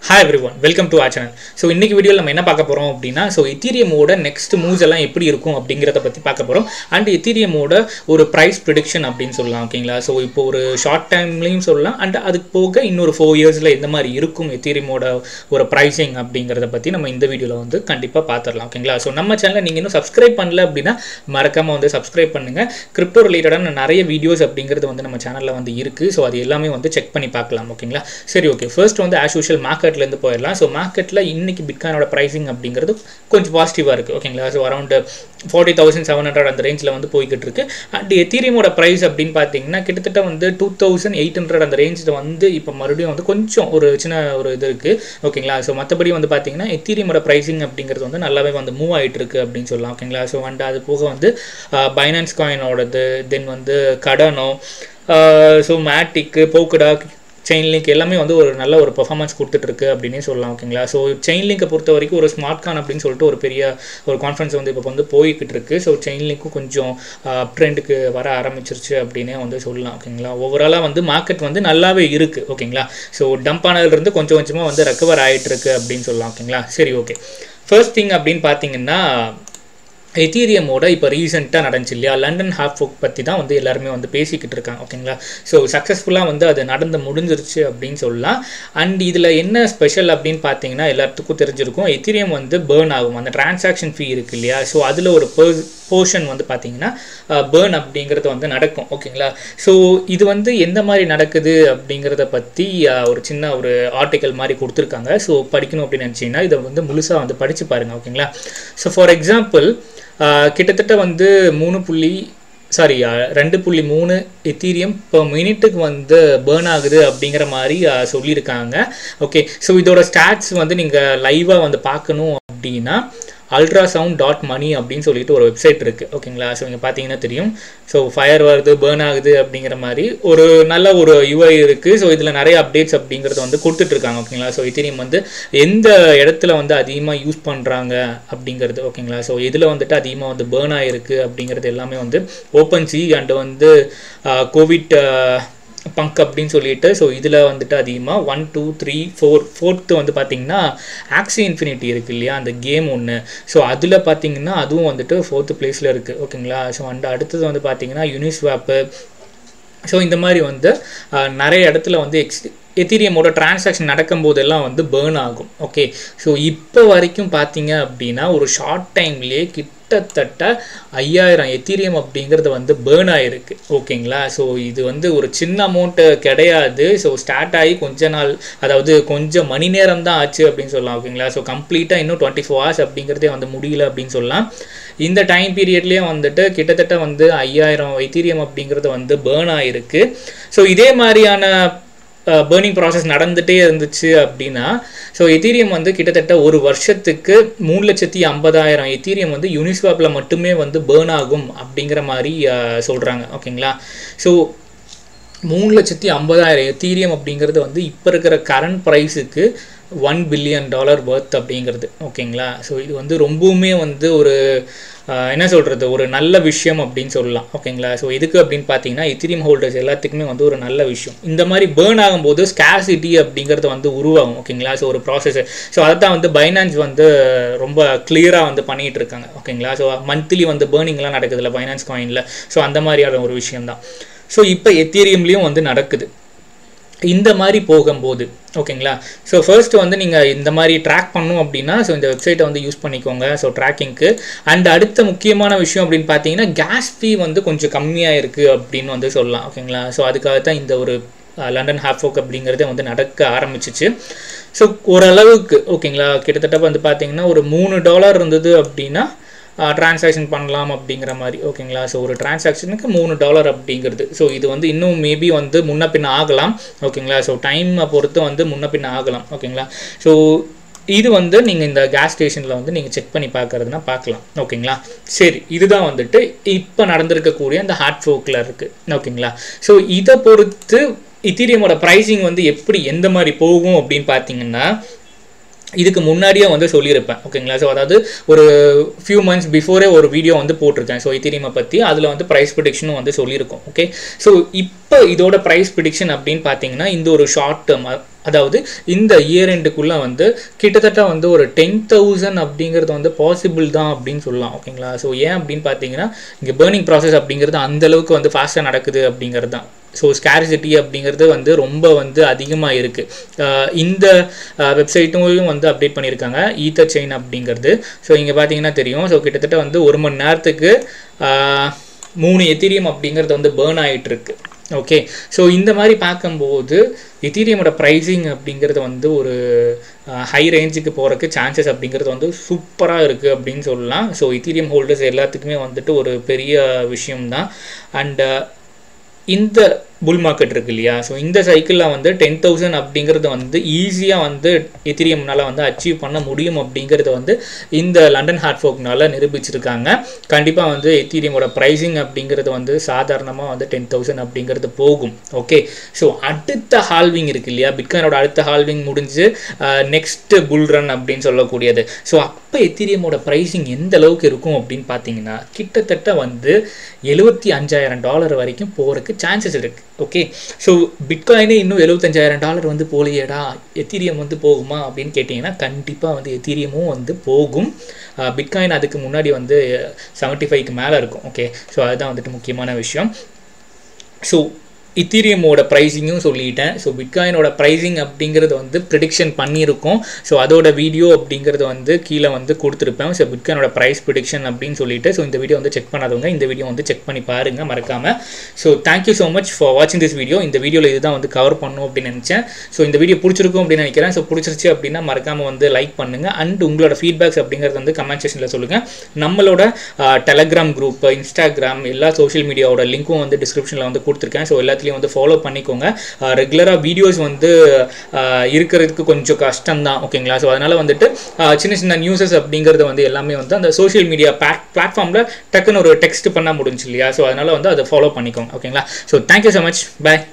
hi everyone welcome to our channel so இன்னைக்கு வீடியோவில் நம்ம என்ன பார்க்க போகிறோம் அப்படின்னா ஸோ எத்தீரியமோட நெக்ஸ்ட் மூவ்ஸ் எல்லாம் எப்படி இருக்கும் அப்படிங்கிறத பற்றி பார்க்க போகிறோம் அண்ட் எத்தீரியமோட ஒரு ப்ரைஸ் ப்ரிடிக்ஷன் அப்படின்னு சொல்லலாம் ஓகேங்களா ஸோ இப்போ ஒரு ஷார்ட் டைம்லையும் சொல்லலாம் அண்ட் அதுக்கு போக இன்னொரு ஃபோர் இயர்ஸில் எந்த மாதிரி இருக்கும் எத்தீரியமோட ஒரு ப்ரைஸிங் அப்படிங்கிறத பற்றி நம்ம இந்த வீடியோவில் வந்து கண்டிப்பாக பார்த்துடலாம் ஓகேங்களா ஸோ நம்ம சேனலை நீங்கள் இன்னும் சப்ஸ்கிரைப் பண்ணல அப்படின்னா மறக்காமல் வந்து சப்ஸ்கிரைப் பண்ணுங்கள் கிரிப்டோ ரிலேட்டடான நிறைய வீடியோஸ் அப்படிங்கிறது வந்து நம்ம சேனலில் வந்து இருக்குது ஸோ அது எல்லாமே வந்து செக் பண்ணி பார்க்கலாம் ஓகேங்களா சரி ஓகே ஃபர்ஸ்ட் வந்து ஆஸ் யூஷுவல் மார்க்கெட்லேருந்து போயிடலாம் ஸோ மார்க்கெட்டில் இன்னைக்கு பிட்காயினோட ப்ரைஸிங் அப்படிங்கிறது கொஞ்சம் பாசிட்டிவாக இருக்குது ஓகேங்களா so around forty thousand seven hundred அந்த ரேஞ்சில் வந்து போய்கிட்டு இருக்கு அண்ட் எத்தீரியமோட ப்ரைஸ் அப்படின்னு பார்த்தீங்கன்னா கிட்டத்தட்ட வந்து டூ தௌசண்ட் எயிட் ஹண்ட்ரட் அந்த ரேஞ்சில் வந்து இப்போ மறுபடியும் வந்து கொஞ்சம் ஒரு சின்ன ஒரு இது இருக்குது ஓகேங்களா ஸோ மற்றபடி வந்து பார்த்தீங்கன்னா எத்தீரியமோட ப்ரைஸிங் அப்படிங்கிறது வந்து நல்லாவே வந்து மூவ் ஆகிட்டு இருக்கு அப்படின்னு சொல்லலாம் ஓகேங்களா ஸோ அண்ட் அது போக வந்து பைனான்ஸ் காயினோடது தென் வந்து கடனோ ஸோ மேட்டிக்கு போக்கடா செயின் லிங்க் எல்லாமே வந்து ஒரு நல்ல ஒரு பெர்ஃபார்மன்ஸ் கொடுத்துட்ருக்கு அப்படின்னே சொல்லலாம் ஓகேங்களா ஸோ செயின் லிங்கை பொறுத்த வரைக்கும் ஒரு ஸ்மார்ட் கான் அப்படின்னு சொல்லிட்டு ஒரு பெரிய ஒரு கான்ஃபரன்ஸ் வந்து இப்போ வந்து போய்கிட்டு இருக்கு ஸோ செயின் லிங்க்கும் கொஞ்சம் ட்ரெண்டுக்கு வர ஆரம்பிச்சிருச்சு அப்படின்னே வந்து சொல்லலாம் ஓகேங்களா ஓவராலாக வந்து மார்க்கெட் வந்து நல்லாவே இருக்குது ஓகேங்களா ஸோ டம்ப் ஆனதுலேருந்து கொஞ்சம் கொஞ்சமாக வந்து ரெக்கவர் ஆகிட்டு இருக்கு அப்படின்னு சொல்லலாம் ஓகேங்களா சரி ஓகே ஃபர்ஸ்ட் திங் அப்படின்னு பார்த்தீங்கன்னா எத்தீரியமோட இப்போ ரீசெண்டாக நடந்துச்சு இல்லையா லண்டன் ஹாஃப் ஒர்க் பற்றி தான் வந்து எல்லாருமே வந்து பேசிக்கிட்டு இருக்காங்க ஓகேங்களா ஸோ சக்ஸஸ்ஃபுல்லாக வந்து அது நடந்து முடிஞ்சிருச்சு அப்படின்னு சொல்லலாம் அண்ட் இதில் என்ன ஸ்பெஷல் அப்படின்னு பார்த்தீங்கன்னா எல்லாத்துக்கும் தெரிஞ்சிருக்கும் எத்தீரியம் வந்து பேர்ன் ஆகும் அந்த டிரான்சாக்ஷன் ஃபீ இருக்கு இல்லையா ஸோ அதில் ஒரு போர்ஷன் வந்து பார்த்தீங்கன்னா பேர்ன் அப்படிங்கிறது வந்து நடக்கும் ஓகேங்களா ஸோ இது வந்து எந்த மாதிரி நடக்குது அப்படிங்கிறத பற்றி ஒரு சின்ன ஒரு ஆர்டிக்கல் மாதிரி கொடுத்துருக்காங்க ஸோ படிக்கணும் அப்படின்னு நினச்சிங்கன்னா இதை வந்து முழுசாக வந்து படித்து பாருங்கள் ஓகேங்களா ஸோ ஃபார் எக்ஸாம்பிள் கிட்டத்தட்ட வந்து மூணு புள்ளி சாரி ரெண்டு புள்ளி மூணு எத்தீரியம் இப்போ மினிட்டுக்கு வந்து பேர்ன் ஆகுது அப்படிங்கிற மாதிரி சொல்லியிருக்காங்க ஓகே ஸோ இதோட ஸ்டாட்ஸ் வந்து நீங்கள் லைவாக வந்து பார்க்கணும் அப்படின்னா அல்ட்ராசவுண்ட் டாட் மணி அப்படின்னு சொல்லிட்டு ஒரு வெப்சைட் இருக்குது ஓகேங்களா ஸோ இங்கே பார்த்தீங்கன்னா தெரியும் ஸோ ஃபயர் வருது பேர்ன் ஆகுது அப்படிங்கிற மாதிரி ஒரு நல்ல ஒரு யுஐ இருக்குது ஸோ இதில் நிறைய அப்டேட்ஸ் அப்படிங்கிறத வந்து கொடுத்துட்ருக்காங்க ஓகேங்களா ஸோ இத்தனையும் வந்து எந்த இடத்துல வந்து அதிகமாக யூஸ் பண்ணுறாங்க அப்படிங்கிறது ஓகேங்களா ஸோ இதில் வந்துட்டு அதிகமாக வந்து பேர்ன் ஆகிருக்கு அப்படிங்கிறது எல்லாமே வந்து ஓப்பன் சி அண்ட் வந்து கோவிட் பங்க் அப்படின்னு சொல்லிட்டு ஸோ இதில் வந்துட்டு அதிகமாக one two three four fourth வந்து பார்த்தீங்கன்னா ஆக்சி இன்ஃபினிட்டி இருக்குது இல்லையா அந்த கேம் ஒன்று ஸோ அதில் பார்த்தீங்கன்னா அதுவும் வந்துட்டு ஃபோர்த்து பிளேஸில் இருக்குது ஓகேங்களா ஸோ அந்த அடுத்தது வந்து பார்த்தீங்கன்னா யூனிஸ்வாப்பு ஸோ இந்த மாதிரி வந்து நிறைய இடத்துல வந்து எக்ஸ் எத்தீரியமோட டிரான்சாக்ஷன் நடக்கும்போதெல்லாம் வந்து பேர்ன் ஆகும் ஓகே ஸோ இப்போ வரைக்கும் பார்த்தீங்க அப்படின்னா ஒரு ஷார்ட் டைம்லேயே கிட்டத்தட்ட ஐயாயிரம் எத்தீரியம் அப்படிங்கிறது வந்து பேர்ன் ஆகிருக்கு ஓகேங்களா ஸோ இது வந்து ஒரு சின்ன அமௌண்ட்டு கிடையாது ஸோ ஸ்டார்ட் ஆகி கொஞ்ச நாள் அதாவது கொஞ்சம் மணி நேரம் தான் ஆச்சு அப்படின்னு சொல்லலாம் ஓகேங்களா ஸோ கம்ப்ளீட்டாக இன்னும் டுவெண்ட்டி ஃபோர் ஹவர்ஸ் அப்படிங்கிறதே வந்து முடியல அப்படின்னு சொல்லலாம் இந்த டைம் பீரியட்லேயே வந்துட்டு கிட்டத்தட்ட வந்து ஐயாயிரம் எத்தீரியம் அப்படிங்கிறது வந்து பேர்ன் ஆகிருக்கு ஸோ இதே மாதிரியான பேர்னிங் ப்ராசஸ் நடந்துகிட்டே இருந்துச்சு அப்படின்னா ஸோ எத்தீரியம் வந்து கிட்டத்தட்ட ஒரு வருஷத்துக்கு மூணு லட்சத்தி ஐம்பதாயிரம் எத்தீரியம் வந்து யூனிஸ்வாப்பில் மட்டுமே வந்து பேர்ன் ஆகும் அப்படிங்கிற மாதிரி சொல்கிறாங்க ஓகேங்களா ஸோ மூணு லட்சத்தி ஐம்பதாயிரம் எத்தீரியம் அப்படிங்கிறது வந்து இப்போ இருக்கிற கரண்ட் ப்ரைஸுக்கு ஒன் பில்லியன் டாலர் ஒர்த் அப்படிங்கிறது ஓகேங்களா ஸோ இது வந்து ரொம்பவுமே வந்து ஒரு என்ன சொல்கிறது ஒரு நல்ல விஷயம் அப்படின்னு சொல்லலாம் ஓகேங்களா ஸோ எதுக்கு அப்படின்னு பார்த்தீங்கன்னா எத்திரியம் ஹோல்டர்ஸ் எல்லாத்துக்குமே வந்து ஒரு நல்ல விஷயம் இந்த மாதிரி பேர்ன் ஆகும்போது ஸ்கேசிட்டி அப்படிங்கிறது வந்து உருவாகும் ஓகேங்களா ஸோ ஒரு ப்ராசஸ் ஸோ அதை தான் வந்து பைனான்ஸ் வந்து ரொம்ப கிளியராக வந்து பண்ணிகிட்டு இருக்காங்க ஓகேங்களா ஸோ மந்த்லி வந்து பேர்னிங்லாம் நடக்குதுல்ல பைனான்ஸ் காயினில் ஸோ அந்த மாதிரியான ஒரு விஷயம் தான் ஸோ இப்போ எத்தீரியம்லேயும் வந்து நடக்குது இந்த மாதிரி போகும்போது ஓகேங்களா ஸோ ஃபர்ஸ்ட் வந்து நீங்கள் இந்த மாதிரி ட்ராக் பண்ணும் அப்படின்னா ஸோ இந்த வெப்சைட்டை வந்து யூஸ் பண்ணிக்கோங்க ஸோ ட்ராக்கிங்க்கு அண்ட் அடுத்த முக்கியமான விஷயம் அப்படின்னு பார்த்தீங்கன்னா கேஸ் ஃபீ வந்து கொஞ்சம் கம்மியாக இருக்குது அப்படின்னு வந்து சொல்லலாம் ஓகேங்களா ஸோ அதுக்காக தான் இந்த ஒரு லண்டன் ஹாஃபோக் அப்படிங்கிறதே வந்து நடக்க ஆரம்பிச்சிச்சு ஸோ ஓரளவுக்கு ஓகேங்களா கிட்டத்தட்ட வந்து பார்த்தீங்கன்னா ஒரு மூணு டாலர் இருந்தது அப்படின்னா டிரான்சாக்ஷன் பண்ணலாம் அப்படிங்கிற மாதிரி ஓகேங்களா ஸோ ஒரு டிரான்சாக்ஷனுக்கு மூணு டாலர் அப்படிங்கிறது ஸோ இது வந்து இன்னும் மேபி வந்து முன்ன பின்ன ஆகலாம் ஓகேங்களா ஸோ டைமை பொறுத்து வந்து முன்ன பின்ன ஆகலாம் ஓகேங்களா ஸோ இது வந்து நீங்கள் இந்த கேஸ் ஸ்டேஷனில் வந்து நீங்கள் செக் பண்ணி பார்க்குறதுனா பார்க்கலாம் ஓகேங்களா சரி இதுதான் வந்துட்டு இப்போ நடந்திருக்கக்கூடிய அந்த ஹார்ட் ஃபோக்கில் இருக்குது ஓகேங்களா ஸோ இதை பொறுத்து இத்தீரியமோட ப்ரைஸிங் வந்து எப்படி எந்த மாதிரி போகும் அப்படின்னு பார்த்தீங்கன்னா இதுக்கு முன்னாடியே வந்து சொல்லியிருப்பேன் ஓகேங்களா ஸோ அதாவது ஒரு ஃபியூ மந்த்ஸ் பிஃபோரே ஒரு வீடியோ வந்து போட்டிருக்கேன் ஸோ இத்தீரியமை பற்றி அதில் வந்து ப்ரைஸ் ப்ரிடிக்ஷனும் வந்து சொல்லியிருக்கோம் ஓகே ஸோ இப்போ இதோட ப்ரைஸ் ப்ரிடிக்ஷன் அப்படின்னு பார்த்தீங்கன்னா இந்த ஒரு ஷார்ட் டேர்ம் அதாவது இந்த இயர் எண்டுக்குள்ளே வந்து கிட்டத்தட்ட வந்து ஒரு டென் தௌசண்ட் அப்படிங்கிறது வந்து பாசிபிள் தான் அப்படின்னு சொல்லலாம் ஓகேங்களா ஸோ ஏன் அப்படின்னு பார்த்தீங்கன்னா இங்கே பேர்னிங் ப்ராசஸ் அப்படிங்கிறது அந்த அளவுக்கு வந்து ஃபாஸ்ட்டாக நடக்குது அப்படிங்கிறது தான் ஸோ ஸ்கேர்சிட்டி அப்படிங்கிறது வந்து ரொம்ப வந்து அதிகமாக இருக்குது இந்த வெப்சைட்டும் வந்து அப்டேட் பண்ணியிருக்காங்க ஈத்தர் செயின் அப்படிங்கிறது ஸோ இங்கே பார்த்தீங்கன்னா தெரியும் ஸோ கிட்டத்தட்ட வந்து ஒரு மணி நேரத்துக்கு மூணு எத்திரியம் அப்படிங்கிறது வந்து பேர்ன் ஆகிட்டு இருக்கு ஓகே ஸோ இந்த மாதிரி பார்க்கும்போது எத்தீரியமோட ப்ரைஸிங் அப்படிங்கிறது வந்து ஒரு ஹை ரேஞ்சுக்கு போகிறதுக்கு சான்சஸ் அப்படிங்கிறது வந்து சூப்பராக இருக்குது அப்படின்னு சொல்லலாம் ஸோ எத்தீரியம் ஹோல்டர்ஸ் எல்லாத்துக்குமே வந்துட்டு ஒரு பெரிய விஷயம்தான் அண்டு இந்த புல் மார்க்கெட் இருக்கு இல்லையா ஸோ இந்த சைக்கிளில் வந்து டென் தௌசண்ட் அப்படிங்கிறது வந்து ஈஸியாக வந்து எத்திரியம்னால வந்து அச்சீவ் பண்ண முடியும் அப்படிங்கிறது வந்து இந்த லண்டன் ஹார்ட்ஃபோக்னால நிரூபிச்சிருக்காங்க கண்டிப்பாக வந்து எத்தீரியமோட ப்ரைஸிங் அப்படிங்கிறது வந்து சாதாரணமாக வந்து டென் தௌசண்ட் அப்படிங்கிறது போகும் ஓகே ஸோ அடுத்த ஹால்விங் இருக்கு இல்லையா பிட்காயினோட அடுத்த ஹால்விங் முடிஞ்சு நெக்ஸ்ட் புல் ரன் அப்படின்னு சொல்லக்கூடியது ஸோ அப்போ எத்தீரியமோட ப்ரைஸிங் எந்த அளவுக்கு இருக்கும் அப்படின்னு பார்த்தீங்கன்னா கிட்டத்தட்ட வந்து எழுபத்தி அஞ்சாயிரம் டாலர் வரைக்கும் போகிறதுக்கு சான்சஸ் இருக்குது ஓகே ஸோ பிட்காயினே இன்னும் எழுபத்தஞ்சாயிரம் டாலர் வந்து போலியேடா எத்தீரியம் வந்து போகுமா அப்படின்னு கேட்டிங்கன்னா கண்டிப்பாக வந்து எத்தீரியமும் வந்து போகும் பிட்காயின் அதுக்கு முன்னாடி வந்து செவன்ட்டி ஃபைவ்க்கு மேலே இருக்கும் ஓகே ஸோ அதுதான் வந்துட்டு முக்கியமான விஷயம் ஸோ இத்தீரியமோட ப்ரைஸிங்கும் சொல்லிட்டேன் ஸோ பிட்காயினோட ப்ரைஸிங் அப்படிங்கிறது வந்து ப்ரிடிக்ஷன் பண்ணியிருக்கோம் ஸோ அதோட வீடியோ அப்படிங்கிறது வந்து கீழே வந்து கொடுத்துருப்பேன் ஸோ பிட்காயினோட ப்ரைஸ் ப்ரிடிக்ஷன் அப்படின்னு சொல்லிட்டு ஸோ இந்த வீடியோ வந்து செக் பண்ணாதவங்க இந்த வீடியோ வந்து செக் பண்ணி பாருங்கள் மறக்காமல் so thank you so much for வாட்சிங் திஸ் வீடியோ இந்த வீடியோவில் இதுதான் வந்து கவர் பண்ணும் அப்படின்னு நினச்சேன் ஸோ இந்த வீடியோ பிடிச்சிருக்கும் அப்படின்னு நினைக்கிறேன் ஸோ பிடிச்சிருச்சு அப்படின்னா மறக்காமல் வந்து லைக் பண்ணுங்கள் அண்ட் உங்களோட ஃபீட்பேக்ஸ் அப்படிங்கிறது வந்து கமெண்ட் செக்ஷனில் சொல்லுங்கள் நம்மளோட டெலகிராம் குரூப் இன்ஸ்டாகிராம் எல்லா சோஷியல் மீடியாவோட லிங்க்கும் வந்து டிஸ்கிரிப்ஷனில் வந்து கொடுத்துருக்கேன் ஸோ எல்லாத்துலேயும் வந்து ஃபாலோ பண்ணிக்கோங்க ரெகுலராக வீடியோஸ் வந்து இருக்கிறதுக்கு கொஞ்சம் கஷ்டம் தான் ஓகேங்களா ஸோ அதனால் வந்துட்டு சின்ன சின்ன நியூஸஸ் அப்படிங்கிறது வந்து எல்லாமே வந்து அந்த சோஷியல் மீடியா பிளாட் பிளாட்ஃபார்மில் டக்குன்னு ஒரு டெக்ஸ்ட் பண்ணால் முடிஞ்சு இல்லையா ஸோ அதனால் வந்து அதை ஃபாலோ பண்ணிக்கோங்க ஓகேங்களா ஸோ தேங்க்யூ ஸோ மச் பாய்